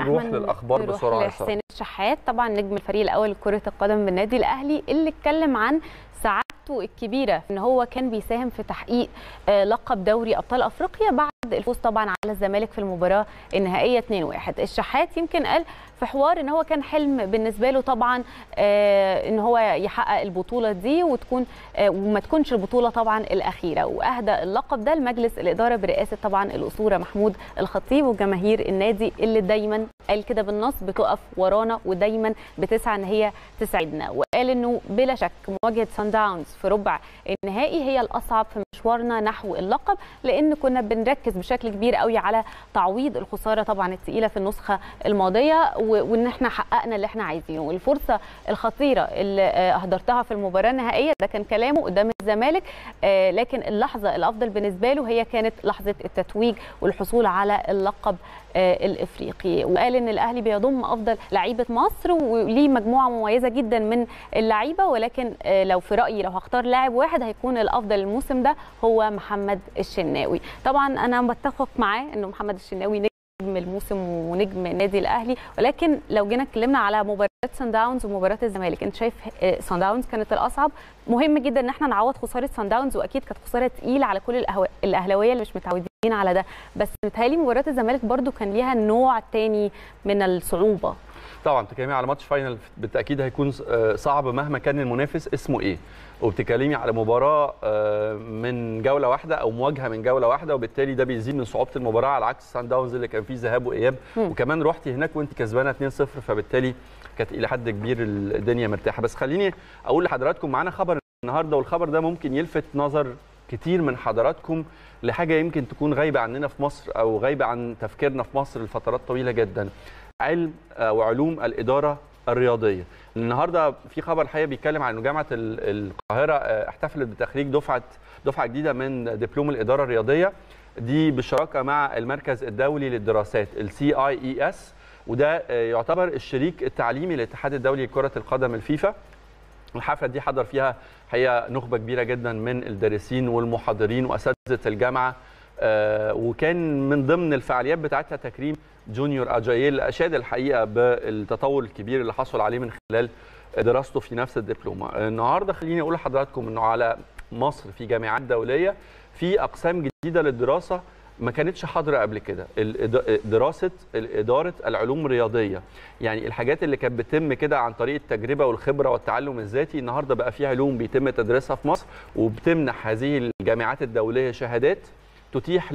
نروح أحمد للاخبار نروح بسرعه يا لحسين سارة. الشحات طبعا نجم الفريق الاول لكره القدم بالنادي الاهلي اللي اتكلم عن سعادته الكبيره ان هو كان بيساهم في تحقيق آه، لقب دوري ابطال افريقيا بعد الفوز طبعا على الزمالك في المباراه النهائيه 2-1 الشحات يمكن قال في حوار ان هو كان حلم بالنسبه له طبعا آه، ان هو يحقق البطوله دي وتكون آه، وما تكونش البطوله طبعا الاخيره واهدى اللقب ده لمجلس الاداره برئاسه طبعا الاسطوره محمود الخطيب وجماهير النادي اللي دايما قال كده بالنص بتقف ورانا ودايما بتسعى ان هي تساعدنا وقال انه بلا شك مواجهه سان داونز في ربع النهائي هي الاصعب في مشوارنا نحو اللقب لان كنا بنركز بشكل كبير قوي على تعويض الخساره طبعا الثقيله في النسخه الماضيه و- وان احنا حققنا اللي احنا عايزينه والفرصه الخطيره اللي آه، اهدرتها في المباراه النهائيه ده كان كلامه قدام الزمالك آه، لكن اللحظه الافضل بالنسبه له هي كانت لحظه التتويج والحصول على اللقب آه، الافريقي وقال ان الاهلي بيضم افضل لعيبه مصر وليه مجموعه مميزه جدا من اللعيبه ولكن آه، لو في رايي لو هختار لاعب واحد هيكون الافضل الموسم ده هو محمد الشناوي طبعا انا بتفق معاه انه محمد الشناوي نجم الموسم ونجم النادي الاهلي ولكن لو جينا اتكلمنا على مباراه سان داونز ومباراه الزمالك انت شايف آه، سان داونز كانت الاصعب مهم جدا ان احنا نعوض خساره سان داونز واكيد كانت خساره تقيله على كل الأهو- الاهلاويه اللي مش متعودين على ده بس متهيألي مباراه الزمالك برضو كان ليها نوع تاني من الصعوبه طبعا بتتكلمي على ماتش فاينل بالتاكيد هيكون آه، صعب مهما كان المنافس اسمه ايه وبتتكلمي على مباراه آه، من جوله واحده او مواجهه من جوله واحده وبالتالي ده بيزيد من صعوبه المباراه على عكس سان داونز اللي كان فيه ذهاب واياب مم. وكمان رحتي هناك وانت كسبانه 2-0 فبالتالي كانت الى حد كبير الدنيا مرتاحه بس خليني اقول لحضراتكم معانا خبر النهارده والخبر ده ممكن يلفت نظر كتير من حضراتكم لحاجه يمكن تكون غايبه عننا في مصر او غايبه عن تفكيرنا في مصر لفترات طويله جدا علم آه، وعلوم الاداره الرياضيه النهارده في خبر الحقيقه بيتكلم عن انه جامعه ال- القاهره آه، احتفلت بتخريج دفعه دفعه جديده من دبلوم الاداره الرياضيه دي بالشراكه مع المركز الدولي للدراسات السي اي اي اس وده آه، يعتبر الشريك التعليمي للاتحاد الدولي لكره القدم الفيفا الحفله دي حضر فيها حقيقه نخبه كبيره جدا من الدارسين والمحاضرين واساتذه الجامعه آه، وكان من ضمن الفعاليات بتاعتها تكريم جونيور اجايل اشاد الحقيقه بالتطور الكبير اللي حصل عليه من خلال دراسته في نفس الدبلومه النهارده خليني اقول لحضراتكم انه على مصر في جامعات دوليه في اقسام جديده للدراسه ما كانتش حاضره قبل كده الإد- دراسه اداره العلوم الرياضيه يعني الحاجات اللي كانت بتتم كده عن طريق التجربه والخبره والتعلم الذاتي النهارده بقى في علوم بيتم تدريسها في مصر وبتمنح هذه الجامعات الدوليه شهادات تتيح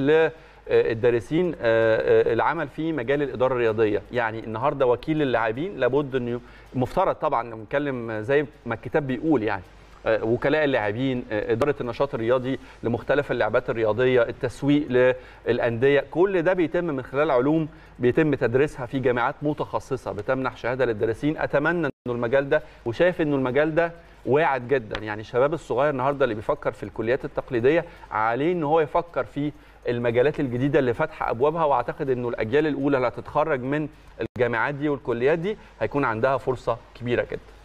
للدارسين العمل في مجال الاداره الرياضيه يعني النهارده وكيل اللاعبين لابد انه مفترض طبعا نتكلم زي ما الكتاب بيقول يعني آه، وكلاء اللاعبين آه، اداره النشاط الرياضي لمختلف اللعبات الرياضيه التسويق للانديه كل ده بيتم من خلال علوم بيتم تدريسها في جامعات متخصصه بتمنح شهاده للدارسين اتمنى انه المجال ده وشايف انه المجال ده واعد جدا يعني الشباب الصغير النهارده اللي بيفكر في الكليات التقليديه عليه ان هو يفكر في المجالات الجديده اللي فاتحه ابوابها واعتقد انه الاجيال الاولى اللي هتتخرج من الجامعات دي والكليات دي هيكون عندها فرصه كبيره جدا